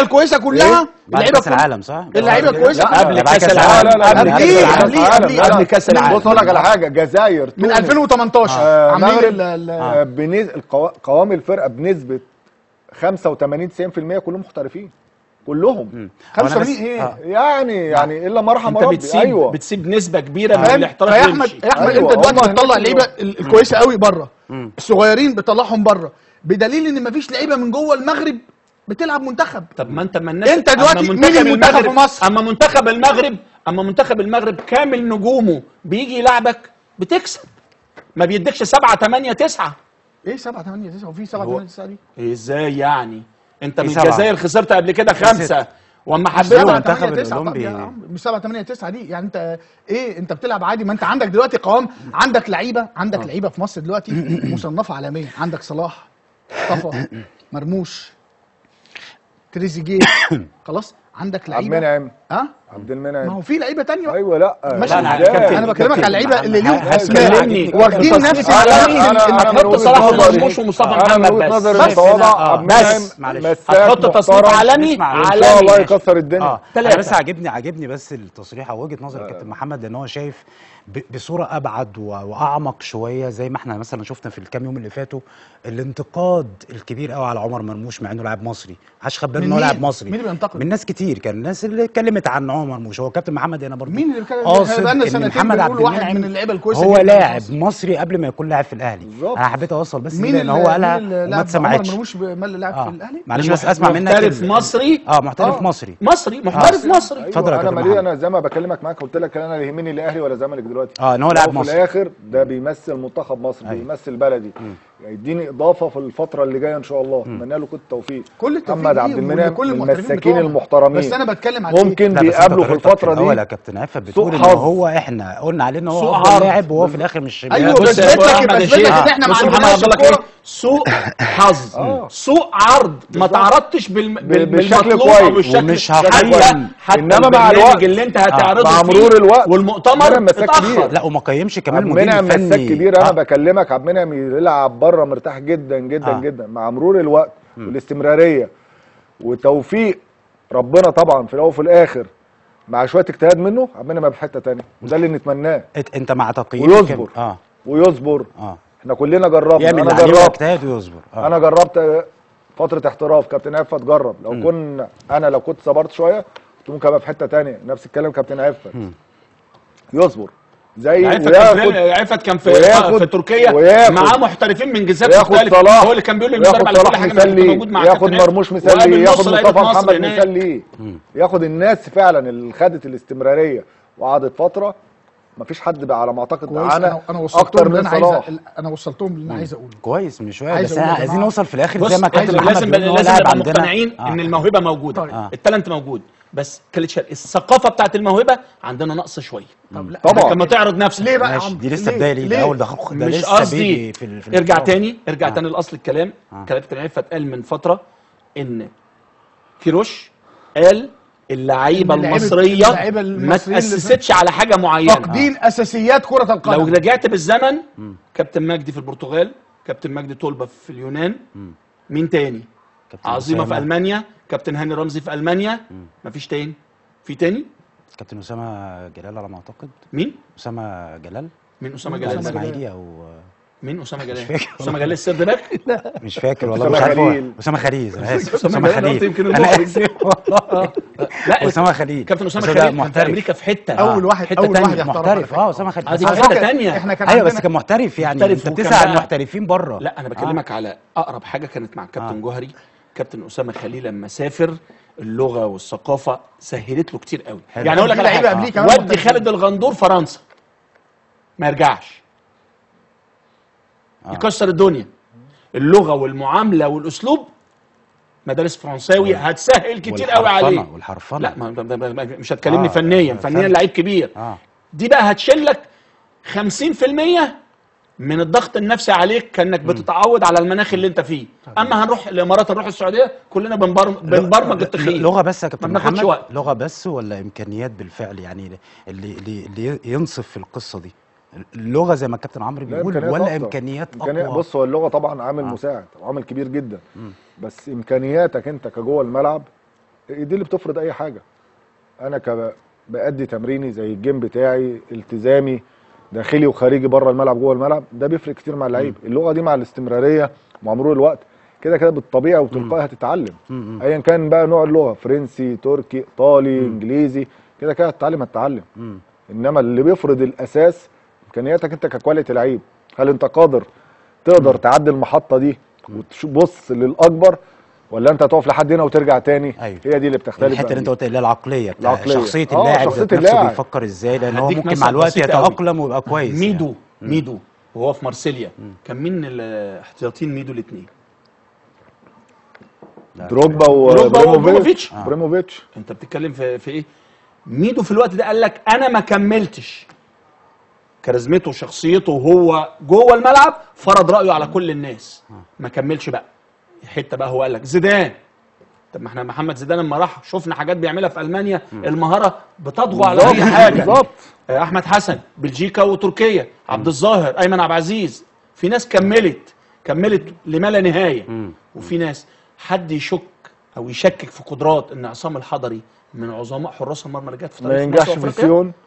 الكويسه كلها بعد اللعيبه كاس العالم صح؟ اللعيبه الكويسه لا، قبل بعد كاس كأس العالم العالم. قبل لا، كاس لا، قبل لا، قبل لا، قبل كاس بص العالم اقول لك على حاجه جزائر من تونس، 2018 آه، عاملين مغرب ال- ال- آه، بنز... القوا... قوام الفرقه بنسبه 85 90% كلهم محترفين كلهم 85 ايه آه. يعني يعني الا ما رحم انت ربي بتسيب ايوه بتسيب نسبه كبيره من فاهم الاحتراف فيا احمد يمشي يا احمد أيوة، انت دلوقتي هم بتطلع هناك اللعيبه ال- الكويسه قوي بره الصغيرين بتطلعهم بره بدليل ان مفيش لعيبه من جوه المغرب بتلعب منتخب طب ما انت ما الناس انت دلوقتي أما مين منتخب المنتخب المغرب- في مصر؟ اما منتخب المغرب اما منتخب المغرب كامل نجومه بيجي يلعبك بتكسب ما بيديكش 7 8 9 ايه 7 8 9 وفي 7 هو- 8 9 دي ازاي يعني انت إيه من سبعة؟ الجزائر خسرت قبل كده خمسة واما حبيت 7 المنتخب 8 9 طب الأولمبي. يا عم مش 7 8 9 دي يعني انت ايه انت بتلعب عادي ما انت عندك دلوقتي قوام عندك لعيبه عندك لعيبه في مصر دلوقتي مصنفه عالميا عندك صلاح مصطفى مرموش تريزيجيه خلاص عندك عبد لعيبه المنعم ها عبد ما المنعم هو في لعيبه تانية بقى ايوه لا ماشي لا، لا، إزاي؟ كابتن. انا بكلمك على اللعيبه اللي ليهم هتكلمني. اسماء واخدين تصنيف نفس عالمي. العالمي أنا- أنا هتحط من صلاح وجهة نظري- ومرموش ومصطفى انا من محمد وجهه بس. نظري بس المتواضع آه. عبد بس. المنعم معلش. مساك هتحط تصنيف محترم. عالمي اسمع، ان عالمي شاء الله ماشي. يكسر الدنيا اه انا تلاتة. بس عاجبني عاجبني بس التصريح او وجهه نظر كابتن محمد لان هو شايف ب- بصوره ابعد و- واعمق شويه زي ما احنا مثلا شفنا في الكام يوم اللي فاتوا الانتقاد الكبير قوي على عمر مرموش مع انه لاعب مصري محدش خد باله من ان هو مين؟ لاعب مصري مين اللي بينتقد؟ من ناس كتير كان الناس اللي اتكلمت عن عمر مرموش هو كابتن محمد هنا برضه مين اللي بيتكلم قاصد بقالنا ان سنتين محمد عبد بنقول واحد المنعم من اللعيبه الكويسه هو جداً في لاعب مصر. مصري قبل ما يكون لاعب في الاهلي بالظبط. انا حبيت اوصل بس مين لان هو اللي- قالها مين اللي وما لاعب عمر اتسمعتش مرموش مال لاعب اه في الاهلي معلش بس اسمع منك محترف ال- مصري اه محترف آه. مصري مصري محترف مصري أيوة اتفضل يا انا كابتن مالي محمد. انا زي ما بكلمك معاك قلت لك انا لا يهمني لا اهلي ولا زمالك دلوقتي اه ان هو لاعب في مصري الاخر ده بيمثل منتخب مصر أيوة. بيمثل بلدي يديني اضافه في الفتره اللي جايه ان شاء الله اتمنى له كل التوفيق كل التوفيق محمد عبد ليهم المنعم ولكل من المحترفين المساكين بتوعنا. المحترمين بس انا بتكلم على إيه؟ ممكن لا، بس أنت بيقابلوا في طريقتك الفتره الاول يا دي كابتن عفه سوء بتقول ان حظ. هو احنا قلنا عليه ان هو سوء افضل عرض. لاعب وهو في الاخر مش أيوة، بص بس يا بثبت أبو لك- أحمد بثبت لك الشيخ. إن إحنا ما بص عندناش محمد عبد الله الكورة. إيه؟ سوء حظ آه. سوء عرض ما تعرضتش بالم... بال- بالشكل بالمطلوب كويس. او بالشكل ومش حتى هقيم. حتى إنما مع البرنامج الوقت. اللي انت هتعرضه مع فيه مرور الوقت. والمؤتمر منعم مساك اتاخر كبير. لا وما قيمش كمان عبد المدير المنعم مساك الفني كبير انا آه. بكلمك عبد المنعم يلعب بره مرتاح جدا جدا آه. جدا مع مرور الوقت والاستمراريه وتوفيق ربنا طبعا في الاول وفي الاخر مع شويه اجتهاد منه عبد المنعم في حته تانية وده اللي نتمناه إت- انت مع تقييم ويصبر. كم- اه ويصبر اه احنا كلنا جربنا يعمل انا اللي عليه جربت واجتهاد ويصبر آه. انا جربت فتره احتراف كابتن عفت جرب لو كنا انا لو كنت صبرت شويه كنت ممكن ابقى في حته تانية نفس الكلام كابتن عفت يصبر زي عفت كان وياخد في عفت كان في وياخد- في تركيا وياخد- معاه محترفين من جنسيات وياخد مختلفه صلاح هو اللي كان بيقول لي المدرب وياخد على كل صلاح حاجه مثال انا كنت ليه موجود مع ياخد كابتن عفت. مرموش مثال وقابل ليه نص ياخد لعيبة مصطفى مصر محمد هناك. مثال ليه ياخد الناس فعلا اللي خدت الاستمراريه وقعدت فتره مفيش حد بقى على ما اعتقد كويس انا معانا انا وصلتهم اكتر اللي من انا عايز صلاح أ- انا وصلتهم اللي انا عايز اقوله كويس من شويه عايز بس أقول احنا يا عايزين جماعة، نوصل في الاخر بص زي ما كابتن لازم محمد لازم, بيقول إن هو لازم لاعب نبقى عندنا مقتنعين آه. ان الموهبه موجوده طيب. آه. التالنت موجود بس كلتشر الثقافه بتاعت الموهبه عندنا نقص شويه طب لا طبعا. لما تعرض نفسك ليه بقى يا ماشي عم دي لسه ليه؟ بدايه ليه ليه؟ ده اول ده خ- ده مش لسه قصدي بيجي في, ال- في ارجع الانتقال. تاني ارجع آه. تاني لاصل الكلام آه. كابتن عفت قال من فتره ان كيروش قال اللعيبه إن اللعيبة- المصريه اللعيبة ما المصريين اللي تاسستش على حاجه معينه فاقدين اساسيات كره لو القدم رجعت بالزمن كابتن مجدي في البرتغال كابتن مجدي طلبه في اليونان مين تاني كابتن عظيمه في أسامة- المانيا كابتن هاني رمزي في المانيا مفيش تاني في تاني كابتن اسامه جلال على ما اعتقد مين اسامه جلال مين اسامه جلال جلال ده؟ اسماعيلي او مين اسامه جلال فاكر. اسامه جلال السيرد باك مش فاكر والله أسامة مش عارف هو خليل. اسامه خليل انا اسف أسامة اسامه جلال، قلت خليل يمكن انا المخرج. اسف والله لا اسامه خليل كابتن اسامه بس ده خليل كان في محترف. امريكا في حته أول واحد- حته أول تانية. واحد يحترف على محترف فكرة. اه اسامه خليل هذه بس في على حته فكرة- تانية احنا كان ايوه بس عندنا كان محترف يعني محترف انت وكان بتسعى بقى- المحترفين بره لا انا بكلمك على اقرب حاجه كانت مع كابتن آه. جوهري كابتن اسامه خليل لما سافر اللغه والثقافه سهلت له كتير قوي حلو. يعني اقول لك في على لعيبة حاجه قبليه كمان ودي محترفين. خالد الغندور فرنسا ما يرجعش آه. يكسر الدنيا اللغه والمعامله والاسلوب مدارس فرنساوي هتسهل كتير قوي والحرفنة- عليه والحرفنه لا ما ما- ما- ما- مش هتكلمني آه، فنيا آه، فنيا فن. لعيب كبير اه دي بقى هتشيل لك 50% من الضغط النفسي عليك كانك بتتعود على المناخ اللي انت فيه اما هنروح الامارات نروح السعوديه كلنا بنبرم بنبرمج التخيل لغه بس يا كابتن ما بناخدش محمد وقت. لغه بس ولا امكانيات بالفعل يعني اللي اللي, اللي ينصف في القصه دي اللغه زي ما الكابتن عمرو لا، بيقول إمكانيات ولا أكتر. امكانيات إمكانيات اقوى بص هو اللغه طبعا عامل آه. مساعد وعامل كبير جدا بس امكانياتك انت كجوه الملعب دي اللي بتفرض اي حاجه انا ك بأدي تمريني زي الجيم بتاعي التزامي داخلي وخارجي بره الملعب جوه الملعب ده بيفرق كتير مع اللعيب اللغه دي مع الاستمراريه مع مرور الوقت كده كده بالطبيعه وتلقائي هتتعلم مم. ايا كان بقى نوع اللغه فرنسي تركي ايطالي انجليزي كده كده هتتعلم هتتعلم مم. انما اللي بيفرض الاساس امكانياتك انت ككواليتي لعيب هل انت قادر تقدر تعدي المحطه دي وتبص للاكبر ولا انت هتقف لحد هنا وترجع تاني أيوة. هي دي اللي بتختلف الحته بقى اللي انت دي. قلت اللي هي العقليه بتاع العقلية. شخصيه آه، اللاعب شخصية ذات نفسه اللاعب. بيفكر ازاي لان هو هديك ممكن مثل مع الوقت بسيط قوي. يتاقلم ويبقى كويس يعني. ميدو ميدو وهو في مارسيليا كان مين الاحتياطيين ميدو الاثنين لا. دروجبا دروجبا وابراهيموفيتش وابراهيموفيتش. آه. ابراهيموفيتش انت بتتكلم في في ايه ميدو في الوقت ده قال لك انا ما كملتش كاريزمته وشخصيته وهو جوه الملعب فرض رايه على كل الناس ما كملش بقى حته بقى هو قال لك زيدان طب ما احنا محمد زيدان لما راح شفنا حاجات بيعملها في المانيا المهاره بتطغى على اي حاجه بالظبط آه، احمد حسن بلجيكا وتركيا عبد الظاهر ايمن عبد العزيز في ناس كملت كملت لما لا نهايه وفي ناس حد يشك او يشكك في قدرات ان عصام الحضري من عظماء حراس المرمى اللي جت في ما تاريخ ينجحش مصر في وافريقيا السيون